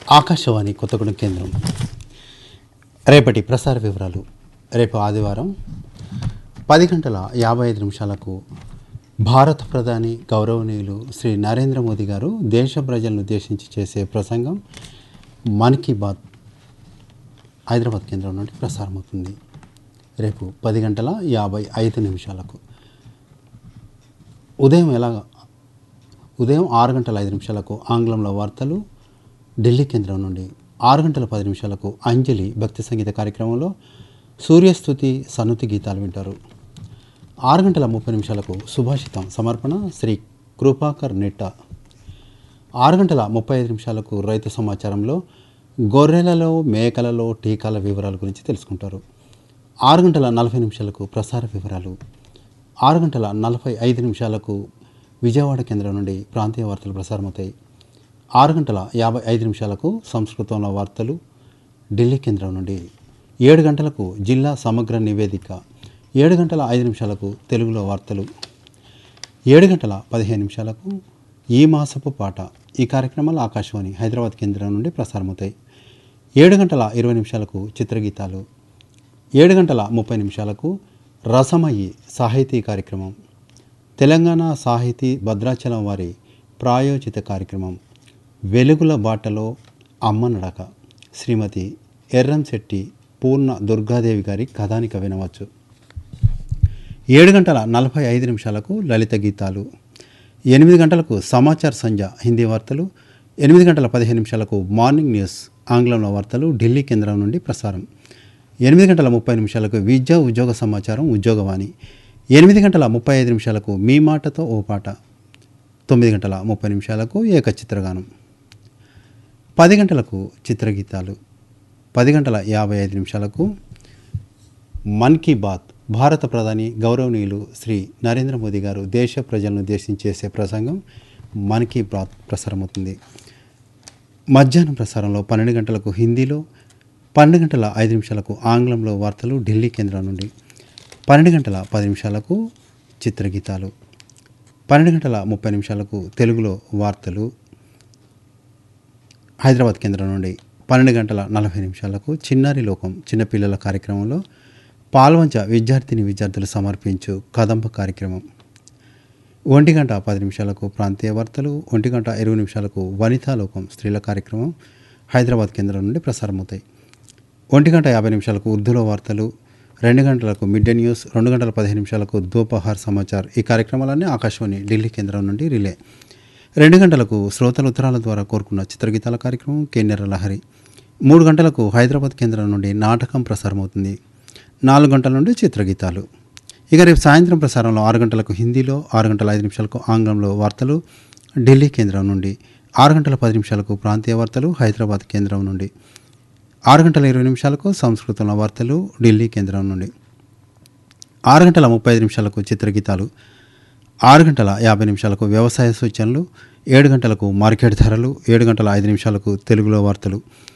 ఆకాశవాణి కొత్తగూడెం కేంద్రం రేపటి ప్రసార వివరాలు రేపు ఆదివారం పది గంటల యాభై ఐదు నిమిషాలకు భారత ప్రధాని గౌరవనీయులు శ్రీ నరేంద్ర మోదీ గారు దేశ ప్రజలను ఉద్దేశించి చేసే ప్రసంగం మన్ కీ బాత్ హైదరాబాద్ కేంద్రం నుండి ప్రసారమవుతుంది రేపు పది గంటల యాభై ఐదు నిమిషాలకు ఉదయం ఎలా ఉదయం ఆరు గంటల ఐదు నిమిషాలకు ఆంగ్లంలో వార్తలు ఢిల్లీ కేంద్రం నుండి ఆరు గంటల పది నిమిషాలకు అంజలి భక్తి సంగీత కార్యక్రమంలో సూర్యస్థుతి సన్నుతి గీతాలు వింటారు ఆరు గంటల ముప్పై నిమిషాలకు సుభాషితం సమర్పణ శ్రీ కృపాకర్ నెట్ట ఆరు గంటల ముప్పై ఐదు నిమిషాలకు రైతు సమాచారంలో గొర్రెలలో మేకలలో టీకాల వివరాల గురించి తెలుసుకుంటారు ఆరు గంటల నలభై నిమిషాలకు ప్రసార వివరాలు ఆరు గంటల నలభై ఐదు నిమిషాలకు విజయవాడ కేంద్రం నుండి ప్రాంతీయ వార్తలు ప్రసారమవుతాయి ఆరు గంటల యాభై ఐదు నిమిషాలకు సంస్కృతంలో వార్తలు ఢిల్లీ కేంద్రం నుండి ఏడు గంటలకు జిల్లా సమగ్ర నివేదిక ఏడు గంటల ఐదు నిమిషాలకు తెలుగులో వార్తలు ఏడు గంటల పదిహేను నిమిషాలకు ఈ మాసపు పాట ఈ కార్యక్రమాలు ఆకాశవాణి హైదరాబాద్ కేంద్రం నుండి ప్రసారమవుతాయి ఏడు గంటల ఇరవై నిమిషాలకు చిత్రగీతాలు ఏడు గంటల ముప్పై నిమిషాలకు రసమయి సాహితీ కార్యక్రమం తెలంగాణ సాహితీ భద్రాచలం వారి ప్రాయోజిత కార్యక్రమం వెలుగుల బాటలో అమ్మ నడక శ్రీమతి ఎర్రంశెట్టి పూర్ణ దుర్గాదేవి గారి కథానిక వినవచ్చు ఏడు గంటల నలభై ఐదు నిమిషాలకు లలిత గీతాలు ఎనిమిది గంటలకు సమాచార్ సంధ్య హిందీ వార్తలు ఎనిమిది గంటల పదిహేను నిమిషాలకు మార్నింగ్ న్యూస్ ఆంగ్లంలో వార్తలు ఢిల్లీ కేంద్రం నుండి ప్రసారం ఎనిమిది గంటల ముప్పై నిమిషాలకు విద్యా ఉద్యోగ సమాచారం ఉద్యోగవాణి ఎనిమిది గంటల ముప్పై ఐదు నిమిషాలకు మీ మాటతో ఓ పాట తొమ్మిది గంటల ముప్పై నిమిషాలకు ఏక చిత్రగానం పది గంటలకు చిత్రగీతాలు పది గంటల యాభై ఐదు నిమిషాలకు మన్ కీ బాత్ భారత ప్రధాని గౌరవనీయులు శ్రీ నరేంద్ర మోదీ గారు దేశ ప్రజలను ఉద్దేశించి చేసే ప్రసంగం మన్ కీ బాత్ ప్రసారమవుతుంది మధ్యాహ్నం ప్రసారంలో పన్నెండు గంటలకు హిందీలో పన్నెండు గంటల ఐదు నిమిషాలకు ఆంగ్లంలో వార్తలు ఢిల్లీ కేంద్రం నుండి పన్నెండు గంటల పది నిమిషాలకు చిత్రగీతాలు పన్నెండు గంటల ముప్పై నిమిషాలకు తెలుగులో వార్తలు హైదరాబాద్ కేంద్రం నుండి పన్నెండు గంటల నలభై నిమిషాలకు చిన్నారి లోకం చిన్నపిల్లల కార్యక్రమంలో పాల్వంచ విద్యార్థిని విద్యార్థులు సమర్పించు కదంబ కార్యక్రమం ఒంటి గంట పది నిమిషాలకు ప్రాంతీయ వార్తలు ఒంటి గంట ఇరవై నిమిషాలకు వనితా లోకం స్త్రీల కార్యక్రమం హైదరాబాద్ కేంద్రం నుండి ప్రసారమవుతాయి ఒంటి గంట యాభై నిమిషాలకు ఉర్దూలో వార్తలు రెండు గంటలకు మిడ్ డే న్యూస్ రెండు గంటల పదిహేను నిమిషాలకు దోపహార్ సమాచార్ ఈ కార్యక్రమాలన్నీ ఆకాశవాణి ఢిల్లీ కేంద్రం నుండి రిలే రెండు గంటలకు శ్రోతల ఉత్తరాల ద్వారా కోరుకున్న చిత్రగీతాల కార్యక్రమం కేన్నెర లహరి మూడు గంటలకు హైదరాబాద్ కేంద్రం నుండి నాటకం ప్రసారమవుతుంది నాలుగు గంటల నుండి చిత్రగీతాలు ఇక రేపు సాయంత్రం ప్రసారంలో ఆరు గంటలకు హిందీలో ఆరు గంటల ఐదు నిమిషాలకు ఆంగ్లంలో వార్తలు ఢిల్లీ కేంద్రం నుండి ఆరు గంటల పది నిమిషాలకు ప్రాంతీయ వార్తలు హైదరాబాద్ కేంద్రం నుండి ఆరు గంటల ఇరవై నిమిషాలకు సంస్కృతంలో వార్తలు ఢిల్లీ కేంద్రం నుండి ఆరు గంటల ముప్పై ఐదు నిమిషాలకు చిత్రగీతాలు ఆరు గంటల యాభై నిమిషాలకు వ్యవసాయ సూచనలు ఏడు గంటలకు మార్కెట్ ధరలు ఏడు గంటల ఐదు నిమిషాలకు తెలుగులో వార్తలు